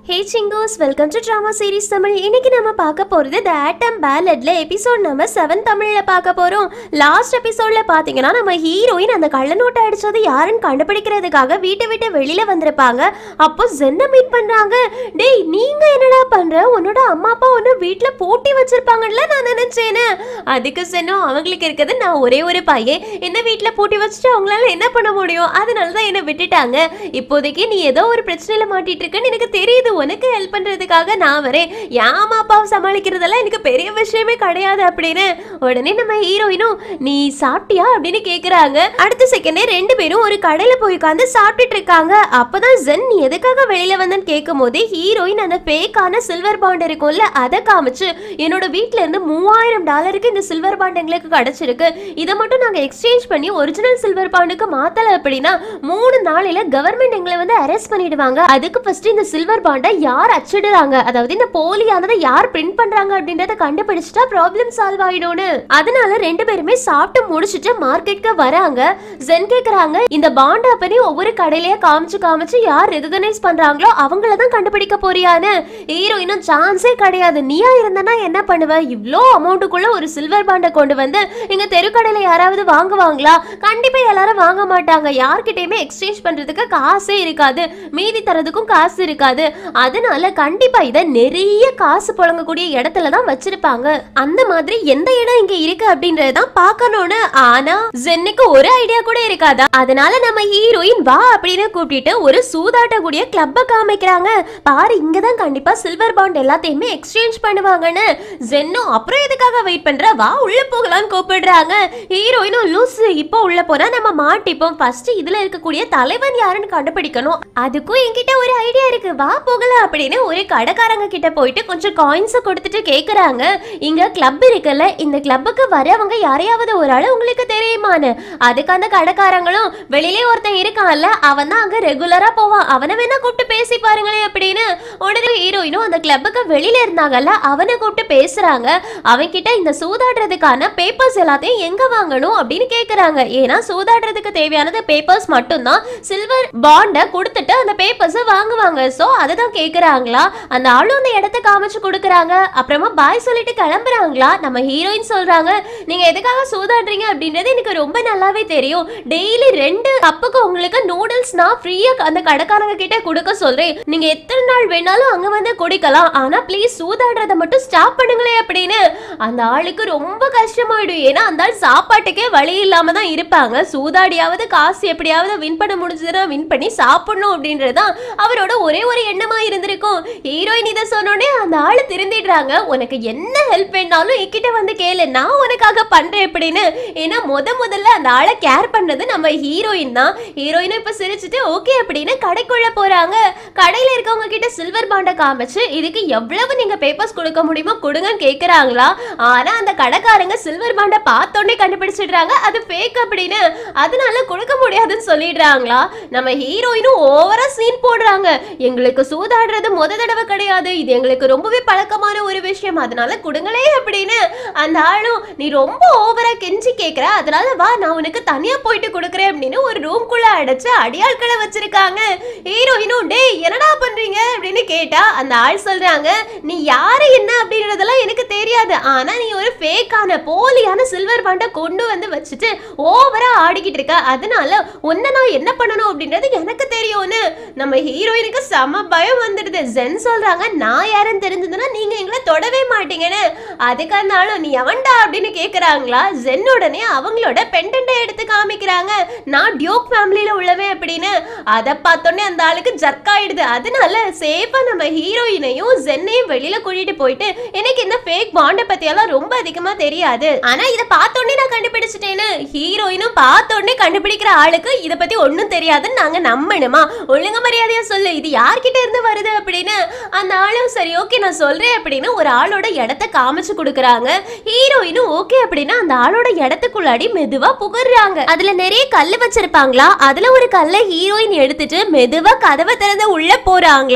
ஹே சிங்கோஸ் welcome to drama series Tamil இன்னைக்கு நம்ம பார்க்க போகிறது த ஆட்டம் பேலட்ல எபிசோட் நம்ம செவன் தமிழில் பார்க்க போகிறோம் லாஸ்ட் எபிசோட்ல பார்த்தீங்கன்னா நம்ம ஹீரோயின் அந்த கள்ள நோட்டை அடிச்சது யாருன்னு கண்டுபிடிக்கிறதுக்காக வீட்டை விட்டு வெளியில வந்திருப்பாங்க அப்போ ஜென்னை மீட் பண்றாங்க டேய் நீங்க என்னடா பண்ற உன்னோட அம்மா அப்பா ஒன்று வீட்டில் போட்டி வச்சிருப்பாங்கல்ல நான் நினைச்சேனே அதுக்கு சென்னோ அவங்களுக்கு இருக்கிறது நான் ஒரே ஒரு பையன் என்ன வீட்டில் போட்டி வச்சுட்டு அவங்களால என்ன பண்ண முடியும் அதனால தான் என்னை விட்டுட்டாங்க இப்போதைக்கு நீ ஏதோ ஒரு பிரச்சனையில மாட்டிட்டு இருக்கன்னு எனக்கு தெரியுது உனக்கு ஹெல்ப் பண்றதுக்காக நான் வரேன் என் அம்மா அப்பாவை சமாளிக்கிறதெல்லாம் எனக்கு பெரிய விஷயமே கிடையாது அப்படின்னு உடனே நம்ம ஹீரோயினும் நீ சாப்பிட்டியா அப்படின்னு கேக்குறாங்க அடுத்த செகண்டே ரெண்டு பேரும் ஒரு கடையில போய் உட்காந்து சாப்பிட்டுட்டு இருக்காங்க அப்பதான் ஜென் நீ எதுக்காக வெளியில வந்தேன்னு கேட்கும் போதே ஹீரோயின் அந்த ஃபேக்கான சில்வர் பாண்ட் இருக்கும்ல அதை காமிச்சு என்னோட வீட்ல இருந்து மூவாயிரம் டாலருக்கு இந்த சில்வர் பாண்ட் எங்களுக்கு கிடைச்சிருக்கு இதை மட்டும் நாங்க எக்ஸ்சேஞ்ச் பண்ணி ஒரிஜினல் சில்வர் பாண்டுக்கு மாத்தல அப்படின்னா மூணு நாளையில கவர்மெண்ட் எங்களை வந்து அரெஸ்ட் பண்ணிடுவாங்க அதுக்கு ஃபர்ஸ்ட் இந்த சில்வர் பாண்டை யார் அச்சிடுறாங்க அதாவது இந்த போலியானதை யார் பிரிண்ட் பண்றாங்க அப்படின்றத கண்டுபிடிச்சிட்டா ப்ராப்ளம் சால்வ் ஆயிடும்னு அதனால ரெண்டு பேருமே சாப்பிட்டு முடிச்சிட்டு மார்க்கெட்க்கு வராங்க ஜென் கேக்குறாங்க இந்த பாண்டை அப்பனே ஒவ்வொரு கடையிலேயே காமிச்சு காமிச்சு யார் ரெகனைஸ் பண்றாங்களோ அவங்கள தான் கண்டுபிடிக்க போறியான்னு ஹீரோயினும் சான்ஸே கிடையாது நீயா இருந்தனா என்ன பண்ணுவ இவ்ளோ அமௌண்ட்டுக்குள்ள ஒரு சில்வர் பாண்டை கொண்டு வந்து எங்க தெருக்கடையில யாராவது வாங்குவாங்களா கண்டிப்பா எல்லாரும் வாங்க மாட்டாங்க யார்கிட்டயுமே எக்ஸ்சேஞ்ச் பண்றதுக்கு காசே இருக்காது மீதி தரதுக்கும் காசு இருக்காது அதனால கண்டிப்பா இத நிறைய காசு புழங்கக்கூடிய இடத்துல தான் வச்சிருப்பாங்க அந்த மாதிரி எந்த இடம் இங்க இருக்கு அப்படின்றத தான் பார்க்கணும்னு ஆனா ஜென்னுக்கு ஒரு ஐடியா கூட இருக்காதா அதனால நம்ம ஹீரோயின் வா அப்படின்னு கூப்பிட்டு ஒரு சூதாட்டக்கூடிய கிளப்ப காமிக்கிறாங்க பாரு இங்க தான் கண்டிப்பா சில்வர் பாண்ட் எல்லாத்தையுமே எக்ஸ்சேஞ்ச் பண்ணுவாங்கன்னு ஜென்னும் அப்புறம் எதுக்காக வெயிட் பண்ற வா உள்ள போகலாம்னு கூப்பிடுறாங்க ஹீரோயினும் லூஸ் இப்போ உள்ள போனா நம்ம மாட்டிப்போம் ஃபர்ஸ்ட் இதுல இருக்கக்கூடிய தலைவன் யாருன்னு கண்டுபிடிக்கணும் அதுக்கும் என்கிட்ட ஒரு ஐடியா இருக்கு வா போகலாம் அப்படின்னு ஒரு கடைக்காரங்க கிட்ட போயிட்டு கொஞ்சம் காயின்ஸ் கொடுத்துட்டு கேக்குறாங்க இங்க கிளப் இருக்குல்ல இந்த கிளப்புக்கு வரவங்க யாரையாவது ஒரு ஆள் உங்களுக்கு தெரியுமான்னு அதுக்கு அந்த கடைக்காரங்களும் வெளியிலே ஒருத்தன் இருக்கான்ல அவன் தான் அங்க ரெகுலரா போவான் அவனை வேணா கூப்பிட்டு பேசி பாருங்களேன் அப்படின்னு உடனே ஹீரோயினும் அந்த கிளப்புக்கு வெளியில இருந்தாங்கல்ல அவனை கூப்பிட்டு பேசுறாங்க அவன் கிட்ட இந்த சூதாடுறதுக்கான பேப்பர்ஸ் எல்லாத்தையும் எங்க வாங்கணும் அப்படின்னு கேக்குறாங்க ஏன்னா சூதாடுறதுக்கு தேவையானது பேப்பர்ஸ் மட்டும்தான் சில்வர் பாண்டை கொடுத்துட்டு அந்த பேப்பர்ஸை வாங்குவாங்க ஸோ அதை தான் கேக்குறாங்களா அந்த ஆளும் அந்த இடத்த காமிச்சு கொடுக்குறாங்க அப்புறமா பாய் சொல்லிட்டு கிளம்புறாங்களா நம்ம ஹீரோயின் சொல்றாங்க நீங்க எதுக்காக சூதாடுறீங்க அப்படின்றது எனக்கு ரொம்ப நல்லாவே தெரியும் டெய்லி ரெண்டு கப்புக்கு உங்களுக்கு நூடுல்ஸ் நான் ஃப்ரீயா அந்த கடைக்காரங்க கிட்ட கொடுக்க சொல்றேன் நீங்க எத்தனை நாள் வேணாலும் அங்க வந்து குடிக்கலாம் ஆனா ப்ளீஸ் சூதாடுறத மட்டும் ஸ்டாப் பண்ணுங்களே அப்படின்னு அந்த ஆளுக்கு ரொம்ப கஷ்டமாயிடும் ஏன்னா அந்த ஆள் சாப்பாட்டுக்கே வழி இல்லாம தான் இருப்பாங்க சூதாடியாவது காசு எப்படியாவது வின் பண்ண முடிஞ்சதுன்னா வின் பண்ணி சாப்பிடணும் அப்படின்றதுதான் அவரோட ஒரே ஒரு எண்ணமா இருந்திருக்கும் ஹீரோயின் இதை சொன்னோடனே அந்த ஆளு திருந்திடுறாங்க உனக்கு என்ன ஹெல்ப் வேணாலும் என்கிட்ட வந்து கேளு நான் உனக்காக பண்றேன் அப்படின்னு ஏன்னா முத முதல்ல அந்த ஆளை கேர் பண்ணது நம்ம ஹீரோயின் தான் ஹீரோயினும் இப்ப சிரிச்சுட்டு ஓகே அப்படின்னு கடைக்குள்ள போறாங்க கடையில இருக்கவங்க கிட்ட சில்வர் பாண்டை காமிச்சு இதுக்கு எவ்வளவு நீங்க பேப்பர்ஸ் கொடுக்க முடியுமோ கொடுங்கன்னு கேக்குறாங்களா ஆனா அந்த கடைக்காரங்க சில்வர் பாண்டை பார்த்தோன்னே கண்டுபிடிச்சிடுறாங்க அது ஃபேக் அப்படின்னு அதனால கொடுக்க முடியாதுன்னு சொல்லிடுறாங்களா நம்ம ஹீரோயினும் ஓவரா சீன் போடுறாங்க எங்களுக்கு சூதாடுறது முத தடவை கிடையாது இது எங்களுக்கு ரொம்பவே பழக்கமான ஒரு விஷயம் அதனால கொடுங்களே அப்படின்னு அந்த ஆளும் நீ ரொம்ப ஓவரா கெஞ்சி கேக்குற அதனால வா நான் உனக்கு தனியா போயிட்டு கொடுக்குறேன் அப்படின்னு ஒரு ரூம்குள்ள அடைச்சு அடியாட்களை வச்சிருக்காங்க ஹீரோயினும் டேய் என்னடா பண்றீங்க அப்படின்னு கேட்டா அந்த ஆள் சொல்றாங்க நீ யாரு என்ன அப்படின்றதெல்லாம் எனக்கு தெரியாது ஆனா நீ ஒரு ஃபேக்கான போலியான சில்வர் பாண்டை கொண்டு வந்து வச்சுட்டு ஓவரா ஆடிக்கிட்டு இருக்க அதனால உன்னை நான் என்ன பண்ணணும் அப்படின்றது எனக்கு தெரியும்னு நம்ம ஹீரோயினுக்கு செம பயம் வந்துடுது ஜென் சொல்றாங்க நான் யாருன்னு தெரிஞ்சதுன்னா நீங்க எங்களை தொடவே மாட்டீங்கன்னு அதுக்கு அந்த ஆளும் நீ எவன்டா அப்படின்னு கேக்குறாங்களா ஜென் உடனே அவங்களோட பெண்டன்ட்டை எடுத்து காமிக்கிறாங்க நான் டியோக் ஃபேமிலியில உள்ளவன் அப்படின்னு அதை பார்த்தோன்னே அந்த ஆளுக்கு ஜர்க் ஆயிடுது அதனால சேஃபா நம்ம ஹீரோயினையும் ஜென்னையும் வெளியில கூட்டிட்டு போயிட்டு எனக்கு இந்த ஃபேக் பாண்டை பத்தியெல்லாம் ரொம்ப அதிகமா தெரியாது ஆனா இதை பார்த்தோன்னே நான் கண்டுபிடிச்சிட்டேன்னு ஹீரோயினும் பார்த்தோன்னே கண்டுபிடிக்கிற ஆளுக்கு இதை பத்தி ஒன்றும் தெரியாதுன்னு நாங்க நம்பணுமா ஒழுங்கு மரியாதையா சொல்லு இது யார்கிட்ட இருந்து வருது அப்படின்னு அந்த ஆளும் சரி ஓகே நான் சொல்றேன் அப்படின்னு ஒரு ஆளோட இடத்த காமிச்சு கொடுக்குறாங்க ஹீரோயினும் ஓகே அப்படின்னா அந்த ஆளோட இடத்துக்குள்ளாடி மெதுவா புகுறாங்க அதுல நிறைய கல்லு வச்சிருப்பாங்களா அதுல ஒரு கல்லை ஹீரோயின் எடுத்துட்டு மெதுவா கதவை திறந்து உள்ள போறாங்களா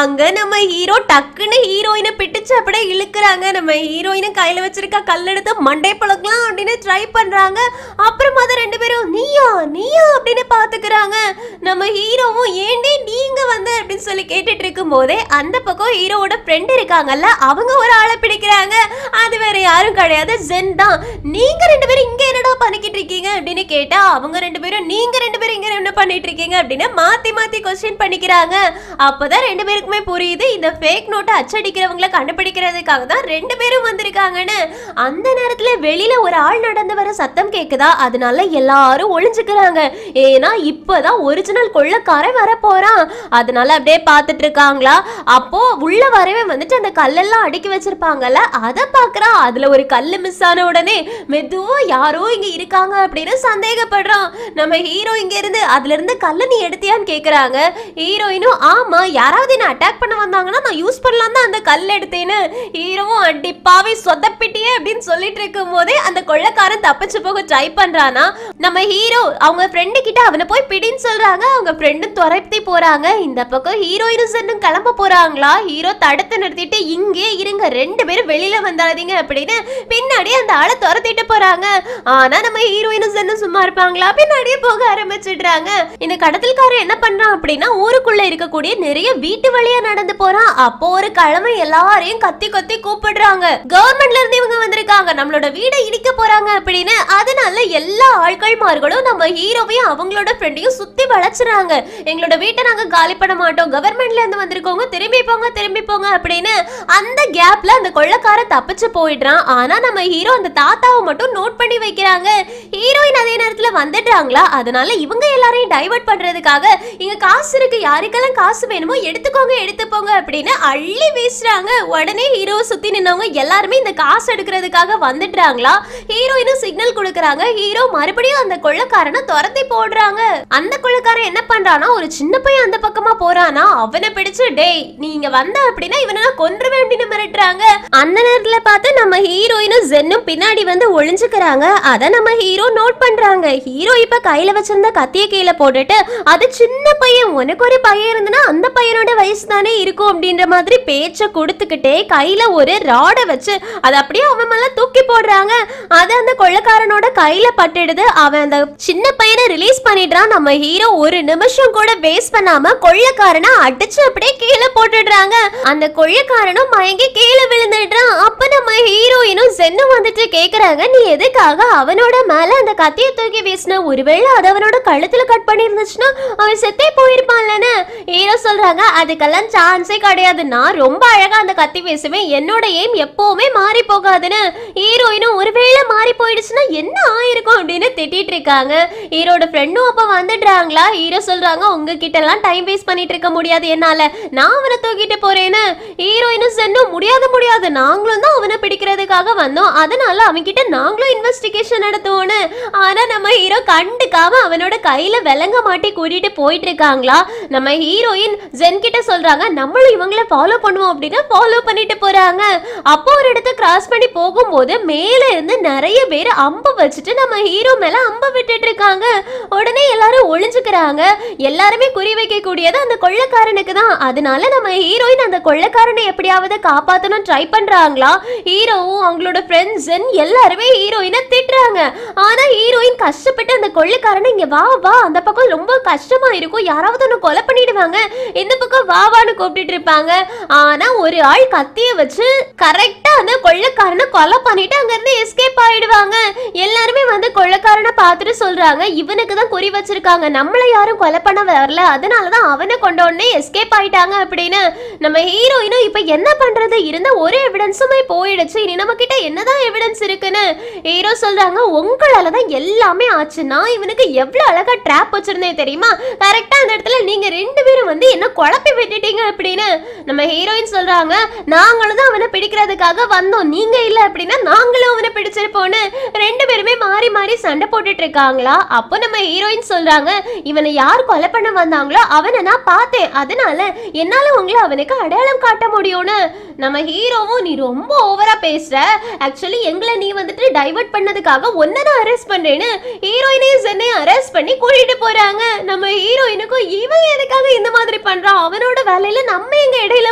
அங்க நம்ம ஹீரோ டக்குன்னு ஹீரோயினை பிடிச்சு அப்படியே இழுக்கிறாங்க நம்ம ஹீரோயினை கையில வச்சிருக்க கல்லெடுத்து மண்டை பழக்கலாம் அப்படின்னு ட்ரை பண்றாங்க அப்புறமா தான் ரெண்டு பேரும் நீயா நீயா அப்படின்னு பாத்துக்கிறாங்க நம்ம ஹீரோவும் ஏண்டி நீங்க வந்து அப்படின்னு சொல்லி கேட்டுட்டு இருக்கும் போதே அந்த பக்கம் ஹீரோவோட ஃப்ரெண்ட் இருக்காங்கல்ல அவங்க ஒரு ஆளை பிடிக்கிறாங்க அது வேற யாரும் கிடையாது ஜென் தான் நீங்க ரெண்டு பேரும் இங்க என்னடா பண்ணிக்கிட்டு இருக்கீங்க அப்படின்னு கேட்டா அவங்க ரெண்டு பேரும் நீங்க ரெண்டு பேரும் இங்க என்ன பண்ணிட்டு இருக்கீங்க அப்படின்னு மாத்தி மாத்தி கொஸ்டின் பண்ணிக்கிறாங்க அப்பதான் ரெண்டு பேருக்குமே புரியுது இந்த ஃபேக் நோட்டை அச்சடிக்கிறவங்கள கண்டுபிடிக்கிறதுக்காக தான் ரெண்டு பேரும் வந்திருக்காங்கன்னு அந்த நேரத்துல வெளியில ஒரு ஆள் நடந்து வர சத்தம் கேக்குதா அதனால எல்லாரும் ஒளிஞ்சுக்கிறாங்க ஏன்னா இப்பதான் ஒரிஜினல் கொள்ளக்காரன் வர போறான் அதனால அப்படியே பார்த்துட்டு இருக்காங்களா அப்போ உள்ள வரவே வந்துட்டு அந்த கல்லெல்லாம் அடுக்கி வச்சிருப்பாங்கல்ல அதை பாக்குறான் அதுல ஒரு கல்லு மிஸ் ஆன உடனே மெதுவா யாரோ இங்க இருக்காங்க அப்படின்னு சந்தேகப்படுறான் நம்ம ஹீரோ இங்க இருந்து அதுல இருந்து கல்ல நீ எடுத்தியான்னு கேக்குறாங்க ஹீரோயினும் ஆமா யாராவது என்ன அட்டாக் பண்ண வந்தாங்கன்னா நான் யூஸ் பண்ணலாம் தான் அந்த கல் எடுத்தேன்னு ஹீரோவும் அடிப்பாவே சொதப்பிட்டியே அப்படின்னு சொல்லிட்டு இருக்கும் போதே அந்த கொள்ளக்காரன் தப்பிச்சு போக ட்ரை பண்றானா நம்ம ஹீரோ அவங்க ஃப்ரெண்டு கிட்ட அவனை போய் பிடின்னு சொல்றாங்க அவங்க ஃப்ரெண்டும் துரத்தி போறாங்க இந்த பக்கம் ஹீரோயினும் சென்னும் கிளம்ப போறாங்களா ஹீரோ தடுத்து நிறுத்திட்டு இங்கே இருங்க ரெண்டு பேரும் வெளியில வந்தாதீங்க அப்படின்னு பின்னாடி அந்த ஆளை துரத்திட்டு போறாங்க ஆனா நம்ம ஹீரோயினும் சென்னும் சும்மா இருப்பாங்களா பின்னாடியே போக ஆரம்பிச்சிடுறாங்க இந்த கடத்தல்காரன் என்ன பண்றான் அப்படின்னா ஊருக்குள்ள இருக்கக்கூடிய நிறைய வீட்டு வழியா நடந்து போறான் அப்போ ஒரு கிழமை எல்லாரையும் கத்தி கத்தி கூப்பிடுறாங்க கவர்மெண்ட்ல இருந்து இவங்க வந்திருக்காங்க நம்மளோட வீடை இடிக்க போறாங்க அப்படின்னு அதனால எல்லா ஆட்கள்மார்களும் நம்ம ஹீரோவையும் அவங்களோட ஃப்ரெண்டையும் சுத்தி வளைச்சுறாங்க எங்களோட வீட்டை நாங்க காலி பண்ண மாட்டோம் கவர்மெண்ட்ல இருந்து வந்திருக்கோங்க திரும்பி போங்க திரும்பி போங்க அப்படின்னு அந்த கேப்ல அந்த கொள்ளக்கார தப்பிச்சு போயிடுறான் ஆனா நம்ம ஹீரோ அந்த தாத்தாவை மட்டும் நோட் பண்ணி வைக்கிறாங்க ஹீரோயின் அதே நேரத்துல வந்துடுறாங்களா அதனால இவங்க எல்லாரையும் டைவர்ட் பண்றதுக்காக இங்க காசு இருக்கு யாருக்கெல்லாம் காசு வேணுமோ எடுத்துக்கோங்க எடுத்துப்போங்க அப்படின்னு அள்ளி வீசுறாங்க உடனே ஹீரோவை சுத்தி நின்னவங்க எல்லாருமே இந்த காசு எடுக்கிறதுக்காக வந்துடுறாங்களா ஹீரோயினும் சிக்னல் கொடுக்கறாங்க ஹீரோ மறுபடியும் அந்த கொள்ளக்காரனை துரத்தி போடுறாங்க அந்த கொள்ளக்காரன் என்ன பண்றானா ஒரு சின்ன பையன் அந்த பக்கமா போறானா அவனை பிடிச்சு டேய் நீங்க வந்த அப்படின்னா இவனை நான் கொன்றுவேன் அப்படின்னு மிரட்டுறாங்க அந்த நேரத்துல பார்த்து நம்ம ஹீரோயினும் ஜென்னும் பின்னாடி வந்து ஒளிஞ்சுக்கிறாங்க அத நம்ம ஹீரோ நோட் பண்றாங்க ஹீரோ இப்ப கையில வச்சிருந்த கத்திய கீழே போட்டுட்டு அது சின்ன பையன் உனக்கு ஒரு பையன் இருந்தனா அந்த பையனோட வயசு தானே இருக்கும் அப்படின்ற மாதிரி பேச்ச கொடுத்துக்கிட்டே கையில ஒரு ராடை வச்சு அதை அப்படியே அவன் மேல தூக்கி போடுறாங்க அது அந்த கொள்ளக்காரனோட கையில பட்டுடுது அவன் அந்த சின்ன பையனை ரிலீஸ் பண்ணிடுறான் நம்ம ஹீரோ ஒரு நிமிஷம் கூட வேஸ்ட் பண்ணாம கொள்ளக்காரனை அடிச்சு அப்படியே கீழே போட்டுடுறாங்க அந்த கொள்ளக்காரனும் மயங்கி கீழே விழுந்துடுறான் அப்ப நம்ம ஹீரோயினும் சென்னும் வந்துட்டு கேக்குறாங்க நீ எதுக்காக அவனோட மேல அந்த கத்தியை தூக்கி வீசின ஒருவேளை அது அவனோட கழுத்துல கட் பண்ணி இருந்துச்சுன்னா அவன் செத்தே போயிருப்பான்லன்னு ஹீரோ சொல்றாங்க அதுக்கெல்லாம் சான்ஸே கிடையாது நான் ரொம்ப அழகா அந்த கத்தி வீசுவேன் என்னோட எய்ம் எப்பவுமே மாறி போகாதுன்னு ஹீரோயினும் ஒருவேளை மாறி போயிடுச்சுன்னா என்ன ஆயிருக்கும் அப்படின்னு திட்டிட்டு இருக்காங்க ஹீரோட ஃப்ரெண்டும் அப்ப வந்துடுறாங்களா ஹீரோ சொல்றாங்க உங்ககிட்ட எல்லாம் டைம் வேஸ்ட் பண்ணிட்டு இருக்க முடியாது என்னால நான் அவனை தூக்கிட்டு போறேன்னு ஹீரோயினும் சென்னும் முடியாது முடியாது நாங்களும் தான் அவனை பிடிக்கிறதுக்காக வந்தோம் அதனால அவன்கிட்ட நாங்களும் இன்வெஸ்டிகேஷன் நடத்துவோன்னு ஆனா நம்ம ஹீரோ கண்டுக்காம அவனோட கையில விலங்க மாட்டி கூட்டிட்டு போயிட்டு இருக்காங்களா நம்ம ஹீரோயின் ஜென் கிட்ட சொல்றாங்க நம்மளும் இவங்கள ஃபாலோ பண்ணுவோம் அப்படின்னு ஃபாலோ பண்ணிட்டு போறாங்க அப்போ ஒரு இடத்த கிராஸ் பண்ணி போகும்போது மேல இருந்து நிறைய பேர் அம்பு வச்சுட்டு நம்ம ஹீரோ மேல அம்பு விட்டுட்டு இருக்காங்க உடனே எல்லாரும் ஒளிஞ்சுக்கிறாங்க எல்லாருமே குறி வைக்க கூடியது அந்த கொள்ளக்காரனுக்கு தான் அதனால நம்ம ஹீரோயின் அந்த கொள்ளக்காரனை எப்படியாவது காப்பாத்தணும் ட்ரை பண்றாங்களா ஹீரோவும் அவங்களோட ஃப்ரெண்ட்ஸ் எல்லாருமே ஹீரோயினை திட்டுறாங்க ஆனா ஹீரோயின் கஷ்டப்பட்டு அந்த கொள்ளைக்காரனை இங்க வா வா அந்த பக்கம் ரொம்ப கஷ்டமா இருக்கும் யாராவது ஒன்று கொலை பண்ணிடுவாங்க இந்த பக்கம் வா வான்னு கூப்பிட்டுட்டு இருப்பாங்க ஆனா ஒரு ஆள் கத்திய வச்சு கரெக்டா அந்த கொள்ளைக்காரனை கொலை பண்ணிட்டு அங்க இருந்து எஸ்கேப் ஆயிடுவாங்க எல்லாருமே வந்து கொள்ளைக்காரனை பார்த்துட்டு சொல்றாங்க இவனுக்கு தான் குறி வச்சிருக்காங்க நம்மள யாரும் கொலை பண்ண வரல அதனாலதான் அவனை கொண்ட உடனே எஸ்கேப் ஆயிட்டாங்க அப்படின்னு நம்ம ஹீரோயினும் இப்ப என்ன பண்றது இருந்த ஒரு எவிடன்ஸுமே போயிடுச்சு இனி நம்ம கிட்ட என்னதான் எவிடன்ஸ் இருக்குன்னு ஹீரோ சொல்றாங்க உங்களால தான் எல்லாமே ஆச்சு நான் இவனுக்கு எவ்வளவு அழகா ட்ராப் வச்சிருந்தேன் தெரியுமா கரெக்டா அந்த இடத்துல நீங்க ரெண்டு பேரும் வந்து என்ன குழப்பி விட்டுட்டீங்க அப்படின்னு நம்ம ஹீரோயின் சொல்றாங்க நாங்களும் தான் அவனை பிடிக்கிறதுக்காக வந்தோம் நீங்க இல்ல அப்படின்னா நாங்களும் அவனை பிடிச்சிருப்போம்னு ரெண்டு பேருமே மாறி மாறி சண்டை போட்டுட்டு இருக்காங்களா அப்போ நம்ம ஹீரோயின் சொல்றாங்க இவனை யார் கொலை பண்ண வந்தாங்களோ அவனை நான் பார்த்தேன் அதனால என்னால உங்களை அவனுக்கு அடையாளம் காட்ட முடியும்னு நம்ம ஹீரோவும் நீ ரொம்ப ஓவரா பேசுற ஆக்சுவலி எங்களை நீ வந்துட்டு டைவர்ட் பண்ணதுக்காக ஒன்ன நான் அரெஸ்ட் பண்றேன்னு ஹீரோயினையும் சென்னையும் அரெஸ்ட் பண்ணி கூட்டிட்டு போறாங்க நம்ம ஹீரோயினுக்கும் இவன் எதுக்காக இந்த மாதிரி பண்றான் அவனோட வேலையில நம்ம எங்க இடையில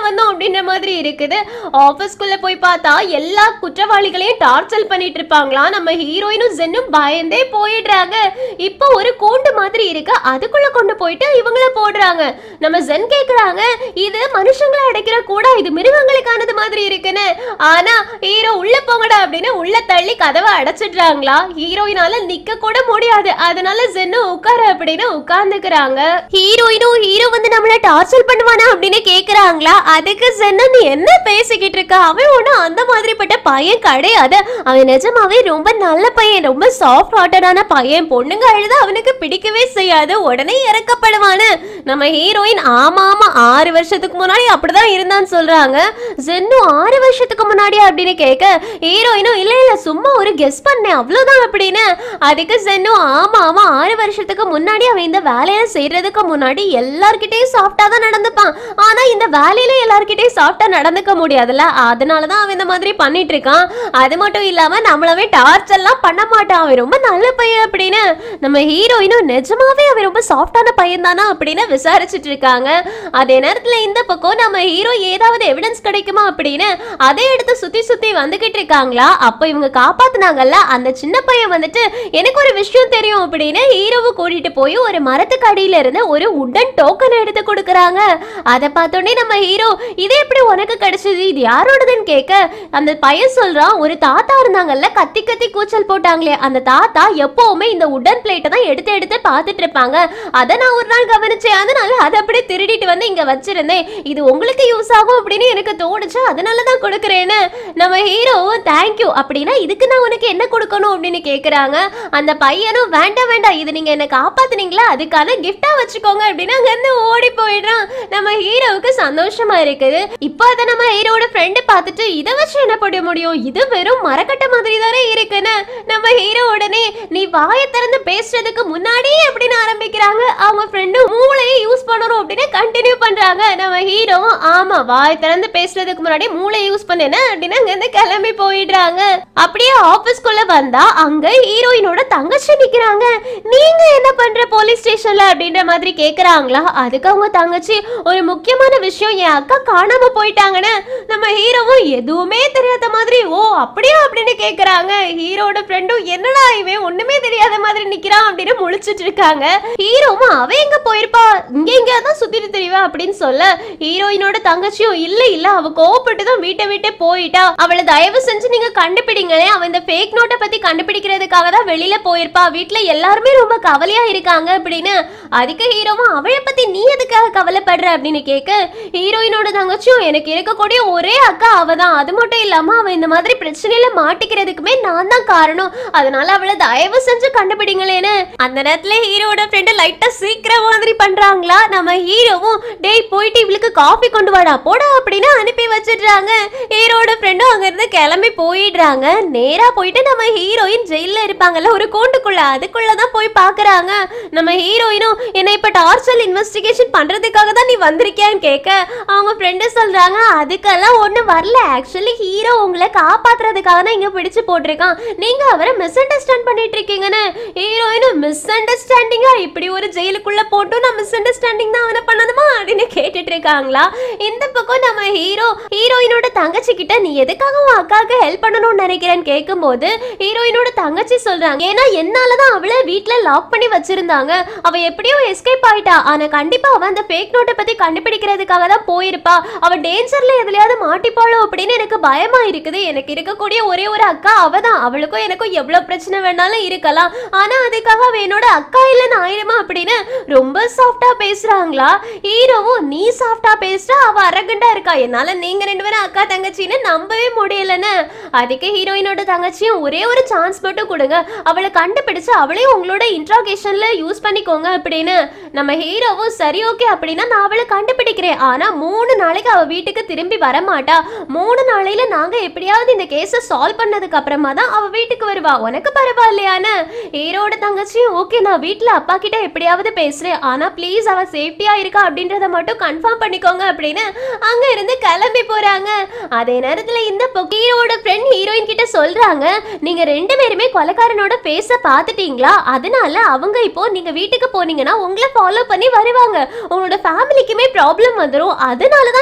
மாதிரி இருக்குது ஆபீஸ்க்குள்ள போய் பார்த்தா எல்லா குற்றவாளிகளையும் டார்ச்சர் பண்ணிட்டு இருப்பாங்களாம் நம்ம ஹீரோயினும் ஜென்னும் பயந்தே போயிடுறாங்க இப்போ ஒரு கூண்டு மாதிரி இருக்கு அதுக்குள்ள கொண்டு போயிட்டு இவங்கள போடுறாங்க நம்ம ஜென் கேக்குறாங்க இது மனுஷங்களை அடைக்கிற கூட இது மிருகங்களுக்கானது மாதிரி இருக்குன்னு ஆனா ஹீரோ உள்ள போங்கடா அப்படின்னு உள்ள தள்ளி கதவை அடைச்சிடுறாங்களா ஹீரோயினால நிக்க கூட முடியாது அதனால ஜென்னு உட்கார அப்படின்னு உட்கார்ந்துக்கிறாங்க ஹீரோயினும் ஹீரோ வந்து நம்மள டார்ச்சர் பண்ணுவானா அப்படின்னு கேக்குறாங்களா அதுக்கு ஜென்னு நீ என்ன பேசிக்கிட்டு இருக்க அவன் ஒன்றும் அந்த மாதிரிப்பட்ட பையன் கிடையாது அவன் நிஜமாவே ரொம்ப நல்ல பையன் ரொம்ப சாஃப்ட் ஹார்ட்டடான பையன் பொண்ணுங்க அழுது அவனுக்கு பிடிக்கவே செய்யாது உடனே இறக்கப்படுவான்னு நம்ம ஹீரோயின் ஆமா ஆமா ஆறு வருஷத்துக்கு முன்னாடி அப்படிதான் இருந்தான்னு சொல்றாங்க ஜென்னும் ஆறு வருஷத்துக்கு முன்னாடி அப்படின்னு கேட்க ஹீரோயினும் இல்ல இல்ல சும்மா ஒரு கெஸ் பண்ணேன் அவ்வளவுதான் அப்படின்னு அதுக்கு ஜென்னும் ஆமா ஆமா ஆறு வருஷத்துக்கு முன்னாடி அவன் இந்த வேலையை செய்யறதுக்கு முன்னாடி எல்லார்கிட்டயும் சாஃப்டா தான் நடந்துப்பான் ஆனா இந்த வேலையில எல்லார்கிட்டயும் சாஃப்டா நடந்துக்க முடியாதுல்ல அதனாலதான் அவன் இந்த மாதிரி பண்ணிட்டு இருக்கான் அது மட்டும் இல்லாம நம்மளவே டார்ச் எல்லாம் பண்ண மாட்டான் அவன் ரொம்ப நல்ல பையன் அப்படின்னு நம்ம ஹீரோயினும் நிஜமாவே அவன் ரொம்ப சாஃப்டான பையன் தானா அப்படின்னு விசாரிச்சுட்டு இருக்காங்க அதே நேரத்துல இந்த பக்கம் நம்ம ஹீரோ ஏதாவது எவிடன்ஸ் கிடைக்குமா அப்படின்னு அதை எடுத்து சுத்தி சுத்தி வந்துகிட்டு இருக்காங்களா அப்போ இவங்க காப்பாத்துனாங்கல்ல அந்த சின்ன பையன் வந்துட்டு எனக்கு ஒரு விஷயம் தெரியும் அப்படின்னு ஹீரோவை கூட்டிட்டு போய் ஒரு மரத்துக்கு அடியில இருந்து ஒரு உடன் டோக்கன் எடுத்து கொடுக்குறாங்க அதை பார்த்தோன்னே நம்ம ஹீரோ இது எப்படி உனக்கு கிடைச்சது இது யாரோடதுன்னு கேட்க அந்த பையன் சொல்றான் ஒரு தாத்தா இருந்தாங்கல்ல கத்தி கத்தி கூச்சல் போட்டாங்களே அந்த தாத்தா எப்பவுமே இந்த உடன் பிளேட்டை தான் எடுத்து எடுத்து பார்த்துட்டு இருப்பாங்க அதை நான் ஒரு நாள் கவனிச்சேன் அதனால அதை அப்படியே திருடிட்டு வந்து இங்க வச்சிருந்தேன் இது உங்களுக்கு யூஸ் ஆகும் அப்படின்னு எனக்கு தோணுச்சு அதனால தான் கொடுக்குறேன்னு நம்ம ஹீரோ தேங்க்யூ அப்படின்னா இதுக்கு நான் உனக்கு என்ன கொடுக்கணும் அப்படின்னு கேக்குறாங்க அந்த பையனும் வேண்டாம் வேண்டாம் இது நீங்க என்ன காப்பாத்துனீங்களா அதுக்கான கிஃப்டா வச்சுக்கோங்க அப்படின்னு அங்க இருந்து ஓடி போயிடுறான் நம்ம ஹீரோவுக்கு சந்தோஷமா இருக்குது இப்போ அதை நம்ம ஹீரோட ஃப்ரெண்டு பார்த்துட்டு இதை வச்சு என்ன பண்ண முடியும் இது வெறும் மரக்கட்டை மாதிரி தானே இருக்குன்னு நம்ம ஹீரோ உடனே நீ வாயை திறந்து பேசுறதுக்கு முன்னாடியே அப்படின்னு ஆரம்பிக்கிறாங்க அவங்க ஃப்ரெண்டு மூளையை யூஸ் பண்ணணும் அப்படின்னு கண்டினியூ பண்றாங்க நம்ம ஹீரோ ஆமா வாய் திறந்து பேசுறதுக்கு முன்னாடி மூளை யூஸ் பண்ணேன்னு அப்படின்னு அங்க இருந்து கிளம்பி போயிடுறாங்க அப்படியே ஆபீஸ்க்குள்ள வந்தா அங்க ஹீரோயினோட தங்கச்சி நிக்கிறாங்க நீங்க என்ன பண்ற போலீஸ் ஸ்டேஷன்ல அப்படின்ற மாதிரி கேக்குறாங்களா அதுக்கு அவங்க தங்கச்சி ஒரு முக்கியமான விஷயம் என் அக்கா காணாம போயிட்டாங்கன்னு நம்ம ஹீரோவும் எதுவுமே தெரியாத மாதிரி ஓ அப்படியா அப்படின்னு கேக்குறாங்க ஹீரோட ஃப்ரெண்டும் என்னடா இவன் ஒண்ணுமே தெரியாத மாதிரி நிக்கிறான் அப்படின்னு முழிச்சிட்டு இருக்காங்க ஹீரோவும் அவ எங்க போயிருப்பா இங்க இங்க தான் சுத்திட்டு தெரியவா அப்படின்னு சொல்ல ஹீரோயினோட தங்கச்சியும் இல்ல இல்ல அவ கோவப்பட்டு தான் வீட்டை விட்டே போயிட்டா அவளை தயவு செஞ்சு நீங்க கண்டுபிடிங்களே அவ இந்த ஃபேக் நோட்டை பத்தி கண்டுபிடிக்கிறதுக்காக தான் வெளியில போயிருப்பா வீட்ல எல்லாருமே ரொம்ப கவலையா இருக்காங்க அப்படின்னு அதுக்கு ஹீரோவும் அவளை பத்தி நீ எதுக்காக கவலைப்படுற அப்படின்னு கேட்க ஹீரோயினோட தங்கச்சியும் எனக்கு இருக்கக்கூடிய ஒரே அக்கா அவ தான் அது மட்டும் இல்லாம அவ இந்த மாதிரி பிரச்சனையில மாட்டிக்கிறதுக்குமே நான் தான் காரணம் அதனால அவளை தயவு செஞ்சு கண்டுபிடிங்களேன்னு அந்த நேரத்துல ஹீரோட ஃப்ரெண்டு லைட்டா சீக்கிரம் மாதிரி பண்றாங்களா நம்ம ஹீரோவும் டேய் போயிட்டு இவளுக்கு காஃபி கொண்டு வாடா போடா அப்படின்னு அனுப்பி வச்சிடுறாங்க ஹீரோட ஃப்ரெண்டும் அங்க இருந்து கிளம்பி போயிடுறாங்க நேரா போயிட்டு நம்ம ஹீரோயின் ஜெயில இருப்பாங்கல்ல ஒரு கூண்டுக்குள்ள அதுக்குள்ள தான் போய் பாக்குறாங்க நம்ம ஹீரோயினும் என்ன இப்ப டார்ச்சல் இன்வெஸ்டிகேஷன் பண்றதுக்காக தான் நீ வந்திருக்கியான்னு கேட்க அவங்க ஃப்ரெண்டு சொல்றாங்க அதுக்கெல்லாம் ஒண்ணு வரல ஆக்சுவலி ஹீரோ உங்களை காப்பாத்துறதுக்காக தான் இங்க பிடிச்சு போட்டிருக்கான் நீங்க அவரை மிஸ் அண்டர்ஸ்டாண்ட் பண்ணிட்டு இருக்கீங்கன்னு ஹீரோயினும் மிஸ் அண்டர்ஸ்டாண்டிங்கா இப்படி ஒரு ஜெயிலுக்குள்ள போட்டும் நான் மிஸ் அண்டர்ஸ்டாண்டிங் தான் அவனை பண்ணணுமா அப்படின்னு கேட்டுட்டு இருக்காங்களா இந்த பக்கம் நம்ம ஹீரோ ஹீரோயினோட தங்கச்சி கிட்ட நீ எதுக்காக உன் அக்காவுக்கு ஹெல்ப் பண்ணணும்னு நினைக்கிறேன்னு கேட்கும்போது ஹீரோயினோட தங்கச்சி சொல்றாங்க ஏன்னா என்னாலதான் அவளை வீட்ல லாக் பண்ணி வச்சிருந்தாங்க அவ எப்படியோ எஸ்கேப் ஆயிட்டா ஆனா கண்டிப்பா அவ அந்த ஃபேக் நோட்டை பத்தி கண்டுபிடிக்கிறதுக்காக தான் போயிருப்பா அவ டேஞ்சர்ல எதுலயாவது மாட்டிப்பாளோ அப்படின்னு எனக்கு பயமா இருக்குது எனக்கு இருக்கக்கூடிய ஒரே ஒரு அக்கா அவ தான் அவளுக்கும் எனக்கும் எவ்வளவு பிரச்சனை வேணாலும் இருக்கலாம் ஆனா அதுக்காக அவ என்னோட அக்கா இல்லைன்னு ஆயிடுமா அப்படின்னு ரொம்ப சாஃப்டா பேசுறாங்களா ஹீரோவும் நீ சாஃப்டா பேசுறா அவ அரகண்டா இருக்கா என்னால நீங்க ரெண்டு பேரும் அக்கா தங்கச்சின்னு நம்பவே முடியலன்னு அதுக்கு ஹீரோயினோட தங்கச்சியும் ஒரே ஒரு சான்ஸ் மட்டும் கொடுங்க அவளை கண்டுபிடிச்சு அவளையும் உங்களோட இன்ட்ராகேஷன்ல யூஸ் பண்ணிக்கோங்க அப்படின்னு நம்ம ஹீரோவும் சரி ஓகே அப்படின்னா நான் அவளை கண்டுபிடிக்கிறேன் ஆனா மூணு நாளைக்கு அவ வீட்டுக்கு திரும்பி வர மாட்டா மூணு நாளையில நாங்க எப்படியாவது இந்த கேஸை சால்வ் பண்ணதுக்கு அப்புறமா தான் அவ வீட்டுக்கு வருவா உனக்கு பரவாயில்லையான்னு ஹீரோட தங்கச்சியும் ஓகே நான் வீட்ல அப்பா கிட்ட எப்படியாவது பேசுறேன் ஆனா ப்ளீஸ் அவ சேஃப்டியா இருக்கா அப்படின்றத மட்டும் கன்ஃபார்ம் பண்ணிக்கோங்க அப்படின்னு அங்க இருந்து கிளம்பி போறாங்க அதே நேரத்துல இந்த பக்கம் ஹீரோட ஃப்ரெண்ட் ஹீரோயின் கிட்ட சொல்றாங்க நீங்க ரெண்டு பேருமே கொலைக்காரனோட ஃபேஸ பாத்துட்டீங்களா அதனால அவங்க இப்போ நீங்க வீட்டுக்கு போனீங்கன்னா உங்களை ஃபாலோ பண்ணி வருவாங்க உங்களோட ஃபேமிலிக்குமே ப்ராப்ளம் வந்துரும் அதனால தான் ஹீரோ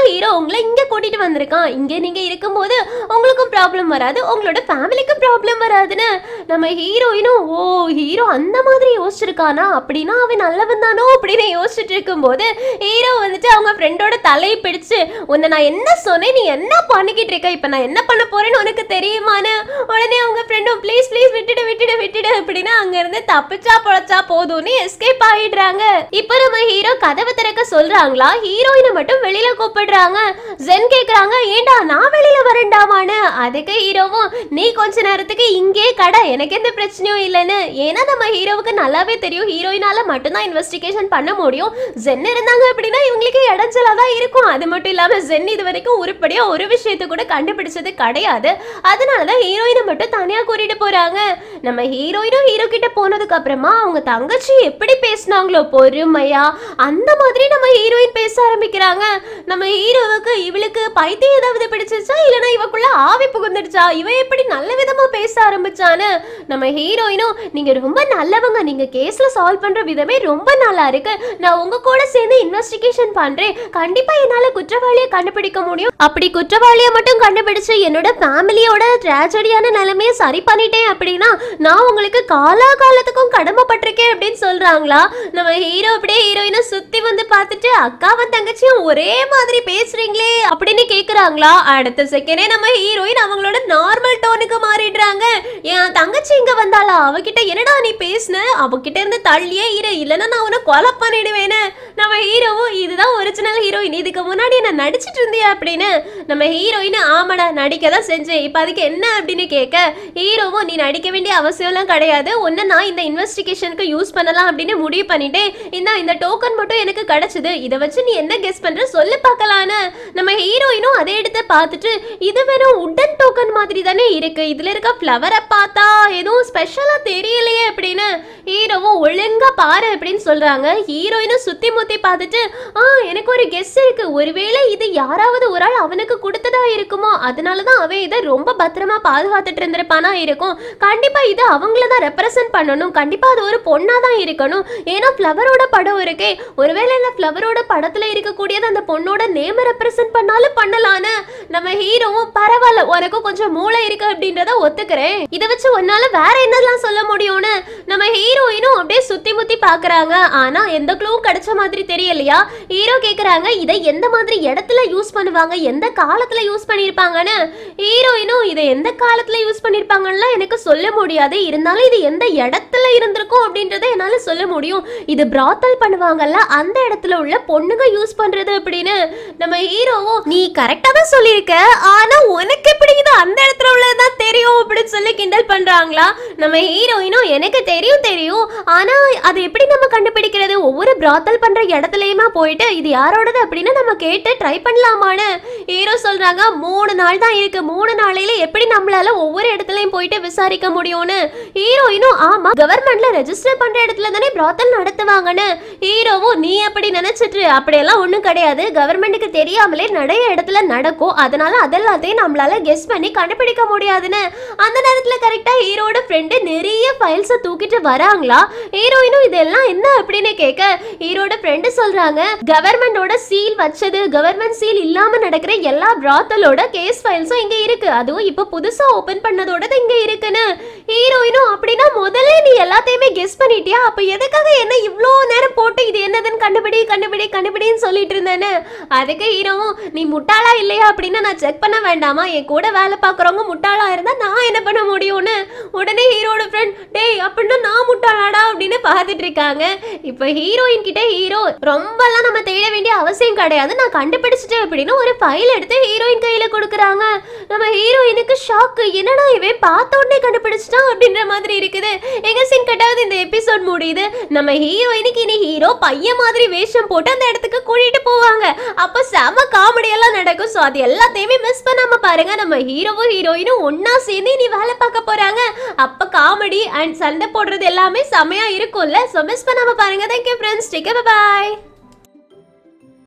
உங்களை இங்க கூட்டிட்டு வந்திருக்கான் இங்க நீங்க இருக்கும்போது உங்களுக்கும் ப்ராப்ளம் வராது உங்களோட ஃபேமிலிக்கும் ப்ராப்ளம் வராதுன்னு நம்ம ஹீரோயினும் ஓ ஹீரோ அந்த மாதிரி யோசிச்சிருக்கானா அப்படின்னா அவன் நல்லவன் தானோ அப்படின்னு யோசிச்சுட்டு இருக்கும்போது ஹீரோ வந்துட்டு அவங்க ஃப்ரெண்டோட தலையை பிடிச்சு உன்னை நான் என்ன சொன்னேன் நீ என்ன பண்ணிக்கிட்டு இருக்க இப்போ நான் என்ன பண்ண போறேன்னு உனக்கு தெரியுமான்னு உடனே அவங்க ஃப்ரெண்டும் ப்ளீஸ் ப்ளீஸ் விட்டுடு விட்டுடு விட்டுடு அப்படின்னு அங்க இருந்து தப்பிச்சா பொழைச்சா போதும்னு எஸ்கேப் ஆயிடுறாங்க இப்போ நம்ம ஹீரோ கதவை திறக்க சொல்றாங்களா ஹீரோயினை மட்டும் வெளியில கூப்பிடுறாங்க ஜென் கேக்குறாங்க ஏண்டா நான் வெளியில வரண்டாமான்னு அதுக்கு ஹீரோவும் நீ கொஞ்ச நேரத்துக்கு இங்கே கடை எனக்கு எந்த பிரச்சனையும் இல்லைன்னு ஏன்னா நம்ம ஹீரோவுக்கு நல்லாவே தெரியும் ஹீரோயினால மட்டும்தான் இன்வெஸ்டிகேஷன் பண்ண முடியும் ஜென் இருந்தாங்க அப்படின்னா இவங்களுக்கு இடைஞ்சலா தான் இருக்கும் அது மட்டும் இல்லாம ஜென் இது வரைக்கும் உருப்படியா ஒரு விஷயத்தை கூட கண்டுபிடிச்சது கிடையாது அதனாலதான் ஹீரோயினை மட்டும் தனியா கூட்டிட்டு போறாங்க நம்ம ஹீரோயினும் ஹீரோ கிட்ட போனதுக்கு அப்புறமா அவங்க தங்கச்சி எப்படி பேசினாங்களோ பொறுமையா அந்த மாதிரி நம்ம ஹீரோயின் பேச ஆரம்பிக்கிறாங்க நம்ம ஹீரோவுக்கு இவளுக்கு பைத்தியம் ஏதாவது பிடிச்சிருச்சா இல்லைன்னா இவக்குள்ள ஆவி புகுந்துடுச்சா இவ எப்படி நல்ல விதமா பேச ஆரம்பிச்சான்னு நம்ம ஹீரோயினும் நீங்க ரொம்ப நல்லவங்க நீங்க கேஸ்ல சால்வ் பண்ற விதமே ரொம்ப நல்லா இருக்கு நான் உங்க கூட சேர்ந்து இன்வெஸ்டிகேஷன் பண்றேன் கண்டிப்பா என்னால குற்றவாளியை கண்டுபிடிக்க முடியும் அப்படி குற்றவாளியை மட்டும் கண்டுபிடிச்சு என்னோட ஃபேமிலியோட ட்ராஜடியான நிலைமையை சரி பண்ணிட்டேன் அப்படின்னா நான் உங்களுக்கு காலா காலத்துக்கும் கடமைப்பட்டிருக்கேன் அப்படின்னு சொல்றாங்களா நம்ம ஹீரோ அப்படியே ஹீரோயினை சுத்தி வந்து பார்த்துட்டு அக்காவும் தங்கச்சியும் ஒரே மாதிரி பேசுறீங்களே அப்படின்னு கேக்குறாங்களா அடுத்த செகண்டே நம்ம ஹீரோயின் அவங்களோட நார்மல் டோனுக்கு மாறிடுறாங்க என் தங்கச்சி இங்க வந்தாளா அவகிட்ட என்னடா நீ பேசுன அவகிட்ட இருந்து தள்ளியே இரு இல்லைன்னா நான் உன்னை கொலை பண்ணிடுவேன்னு நம்ம ஹீரோவும் இதுதான் ஒரிஜினல் ஹீரோயின் இதுக்கு முன்னாடி என்ன நடிச்சிட்டு இருந்தியா அப்படின்னு நம்ம ஹீரோயின் ஆமாடா நடிக்க தான் செஞ்சேன் இப்போ அதுக்கு என்ன அப்படின்னு கேட்க ஹீரோவும் நீ நடிக்க வேண்டிய அவசியம்லாம் கிடையாது ஒன்று நான் இந்த இன்வெஸ்டிகேஷனுக்கு யூஸ் பண்ணலாம் அப்படின்னு முடிவு பண்ணிட்டேன் இந்த இந்த டோக்கன் மட்டும் எனக்கு கிடைச்சது இதை வச்சு நீ என்ன கெஸ் பண்ற சொல்லு பார்க்கலான்னு நம்ம ஹீரோயினும் அதை எடுத்து பார்த்துட்டு இது வெறும் உடன் டோக்கன் மாதிரி தானே இருக்கு இதுல இருக்க ஃப்ளவரை பார்த்தா எதுவும் ஸ்பெஷலா தெரியலையே அப்படின்னு ஹீரோவும் ஒழுங்கா பாரு அப்படின்னு சொல்றாங்க ஹீரோயினும் சுத்தி முத்தி பார்த்துட்டு ஆ எனக்கு ஒரு கெஸ் இருக்கு ஒருவேளை இது யாராவது ஒரு ஆள் அவனுக்கு கொடுத்ததா இருக்குமோ அதனால தான் அவன் இதை ரொம்ப பத்திரமா பாதுகாத்துட்டு இருந்திருப்பானா இருக்கும் கண்டிப்பா இது அவங்கள தான் ரெப்ரசன்ட் பண்ணணும் கண்டிப்பா அது ஒரு பொண்ணா தான் இருக்கணும் ஏன்னா ஃப்ளவரோட படம் இருக்கே ஒருவேளை இந்த ஃப்ளவரோட படத்துல இருக்கக்கூடியது அந்த பொண்ணோட நேம ரெப்ரசன்ட் பண்ணாலும் பண்ணலான்னு நம்ம ஹீரோவும் பரவாயில்ல உனக்கும் கொஞ்சம் மூளை இருக்கு அப்படின்றத ஒத்துக்கிறேன் இதை வச்சு உன்னால வேற என்னலாம் சொல்ல முடியும்னு நம்ம ஹீரோயினும் அப்படியே சுத்தி முத்தி பாக்குறாங்க ஆனா எந்த க்ளூவும் கிடைச்ச மாதிரி தெரியலையா ஹீரோ கேக்குறாங்க இதை எந்த மாதிரி இடத்துல யூஸ் பண்ணுவாங்க எந்த காலத்துல யூஸ் பண்ணிருப்பாங்கன்னு ஹீரோயினும் இதை எந்த காலத்துல யூஸ் பண்ணிருப்பாங்கன்னா எனக்கு சொல்ல முடியாது இருந்தாலும் இது எந்த இடத்துல இருந்திருக்கும் அப்படின்றத என்னால சொல்ல முடியும் இது பிராத்தல் பண்ணுவாங்கல்ல அந்த இடத்துல உள்ள பொண்ணுங்க யூஸ் பண்றது அப்படின்னு நம்ம ஹீரோவும் நீ கரெக்டா தான் சொல்லியிருக்க ஆனா உனக்கு எப்படி இது அந்த இடத்துல உள்ளதுதான் தெரியும் அப்படின்னு சொல்லி கிண்டல் பண்றாங்களா நம்ம ஹீரோயினும் எனக்கு தெரியும் தெரியும் ஆனா அது எப்படி நம்ம கண்டுபிடிக்கிறது ஒவ்வொரு பிராத்தல் பண்ற இடத்துலயுமா போயிட்டு இது யாரோடது அப்படின்னு நம்ம கேட்டு ட்ரை பண்ணலாமான்னு ஹீரோ சொல்றாங்க மூணு நாள் தான் இருக்கு மூணு நாளையில எப்படி நம்மளால ஒவ்வொரு இடத்துலயும் போயிட்டு விசாரிக்க முடியும்னு ஹீரோயினும் ஆமா கவர்மெண்ட்ல ரெஜிஸ்டர் பண்ற இடத்துல தானே பிராத்தல் நடத்துவாங்கன்னு ஹீரோவும் நீ அப்படி நினைச்சிட்டு அப்படியெல்லாம் ஒண்ணும் கிடையாது கவர்மெண்ட்டுக்கு தெரியாமலே நிறைய இடத்துல நடக்கும் அதனால அதெல்லாத்தையும் நம்மளால கெஸ் பண்ணி கண்டுபிடிக்க முடியாதுன்னு அந்த நேரத்துல கரெக்டா ஹீரோட ஃப்ரெண்டு நிறைய ஃபைல்ஸை தூக்கிட்டு வராங்களா ஹீரோயினும் இதெல்லாம் என்ன அப்படின்னு கேட்க ஹீரோட ஃப்ரெண்டு சொல்றாங்க கவர்மெண்டோட சீல் வச்சது கவர்மெண்ட் சீல் இல்லாம நடக்கிற எல்லா பிராத்தலோட கேஸ் ஃபைல்ஸும் இங்க இருக்கு அதுவும் இப்போ புதுசா ஓபன் பண்ணதோட இங்க இருக்குன்னு ஹீரோயினும் அப்படின்னா முதல்ல நீ எல்லாத்தையுமே கெஸ் பண்ணிட்டியா அப்ப எதுக்காக என்ன இவ்வளோ நேரம் போட்டு இது என்னதுன்னு கண்டுபிடி கண்டுபிடி கண்டுபிடின்னு சொல்லிட்டு இருந்தேன்னு அதுக்கு ஹீரோவும் நீ முட்டாளா இல்லையா அப்படின்னு நான் செக் பண்ண வேண்டாமா என் கூட வேலை பார்க்குறவங்க முட்டாளா இருந்தா நான் என்ன பண்ண முடியும்னு உடனே ஹீரோட ஃப்ரெண்ட் டேய் அப்படின்னா நான் முட்டாளாடா அப்படின்னு பார்த்துட்டு இருக்காங்க இப்போ ஹீரோயின் கிட்ட ஹீரோ ரொம்பலாம் நம்ம தேட வேண்டிய அவசியம் கிடையாது நான் கண்டுபிடிச்சிட்டேன் அப்படின்னு ஒரு ஃபைல் எடுத்து ஹீரோயின் கையில கொடுக்குறாங்க நம்ம ஹீரோயினுக்கு ஷாக்கு என்னடா இவன் பார்த்த உடனே கண்டுபிடிச்சிட்டான் அப்படின்ற மாதிரி இருக்குது எங்க சீன் கட்டாவது இந்த எபிசோட் முடியுது நம்ம ஹீரோயினுக்கு இனி ஹீரோ பையன் மாதிரி வேஷம் போட்டு அந்த இடத்துக்கு கூட்டிட்டு போவாங்க அப்ப செம காமெடி எல்லாம் நடக்கும் ஸோ அது எல்லாத்தையுமே மிஸ் பண்ணாம பாருங்க நம்ம ஹீரோவும் ஹீரோயினும் ஒண்ணா சேர்ந்து இனி வேலை பார்க்க போறாங்க அப்ப காமெடி அண்ட் சண்டை போடுறது எல்லாமே செமையா இருக்கும்ல ஸோ மிஸ் பண்ணாம பாருங்க தேங்க்யூ ஃப்ரெண்ட்ஸ் டேக் பாய்